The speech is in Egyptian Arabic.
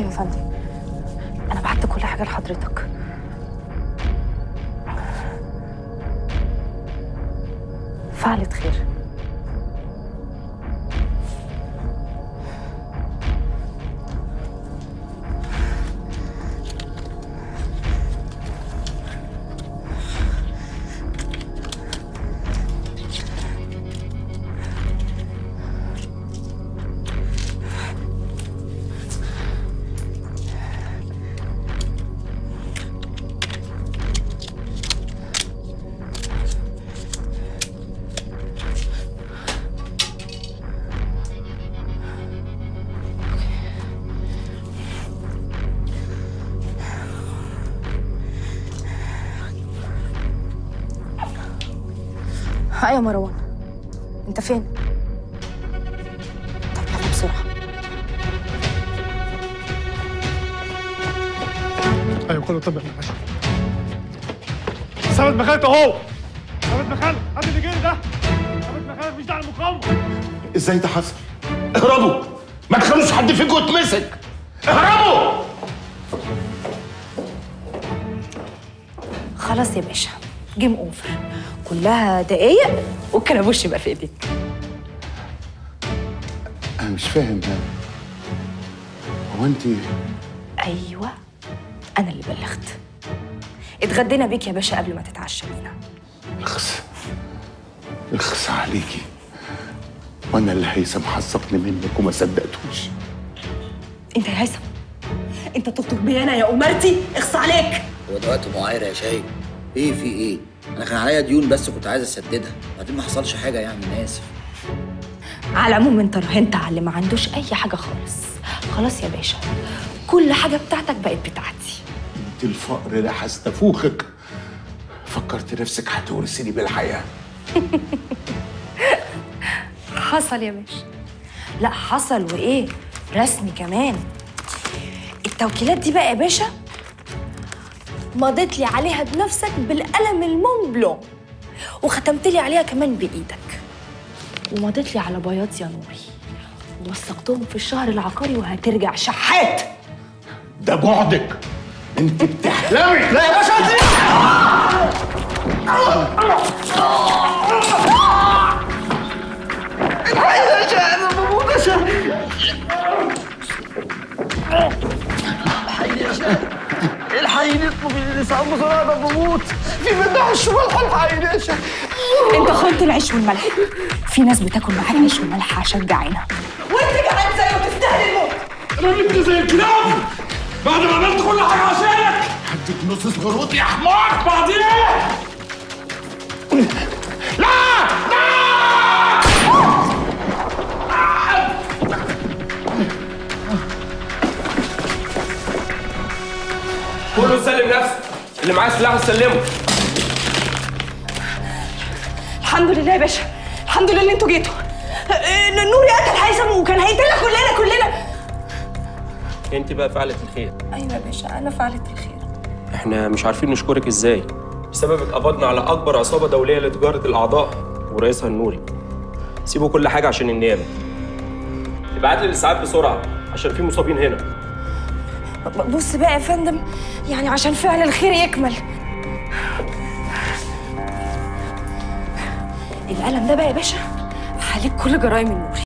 ايوه يا فندم انا بعت كل حاجه لحضرتك فعلت خير ايوه مروان انت فين طب يلا بسرعه ايوه كله طب يا باشا ثابت مكانك اهو ثابت مكانك هات اللي جري ده ثابت مكانك مش داعي للمقاومه ازاي ده حصل؟ اهربوا ما تخلوش حد فيكم يتمسك اهربوا خلاص يا باشا جيم اوفر كلها دقايق والكلبوش يبقى في ايديك انا مش فاهم ده هو انت ايوه انا اللي بلغت اتغدينا بيك يا باشا قبل ما تتعشى بينا اخس اخس عليكي وانا اللي هيثم حذقني منك وما صدقتوش انت يا هيثم انت تطلب بي انا يا امرتي اخص عليك هو ده وقت معايرة يا شاي ايه في ايه انا كان عليا ديون بس كنت عايز اسددها بعدين ما حصلش حاجه يعني انا اسف على العموم انت راهنت على اللي ما عندوش اي حاجه خالص خلاص يا باشا كل حاجه بتاعتك بقت بتاعتي انت الفقر ده هستفوخك فكرت نفسك هتورثني بالحياه حصل يا باشا لا حصل وايه رسمي كمان التوكيلات دي بقى يا باشا مضيت لي عليها بنفسك بالقلم المونبلون وختمت لي عليها كمان بايدك ومضيت لي على بياض يا نوري ووثقتهم في الشهر العقاري وهترجع شحات ده بعدك انت بتحلمي لا يا باشا الحقيني اطلب الاسعاف بسرعه ده بموت في منها الشمال الحقيني يا شيخ انت خنت العيش والملح في ناس بتاكل معاك عيش وملح عشان جعانه وانت كمان زيه وتستاهل الموت انا بنت زي الكلاب بعد ما عملت كل حاجه عشانك هديك نص سهروت يا حمار بعد ايه؟ لا لا كله سلم نفسك اللي معاه سلاح سلمه الحمد لله يا باشا الحمد لله ان انتوا جيتوا اه، نوري قتل هيثم وكان هيقتلنا كلنا كلنا انت بقى فعلة الخير ايوه يا باشا انا فعلت الخير احنا مش عارفين نشكرك ازاي بسببك قبضنا على اكبر عصابه دوليه لتجاره الاعضاء ورئيسها النوري سيبوا كل حاجه عشان النيابه ابعت لي الاسعاف بسرعه عشان في مصابين هنا بص بقى يا فندم يعني عشان فعل الخير يكمل القلم ده بقى يا باشا عليك كل جرائم النوري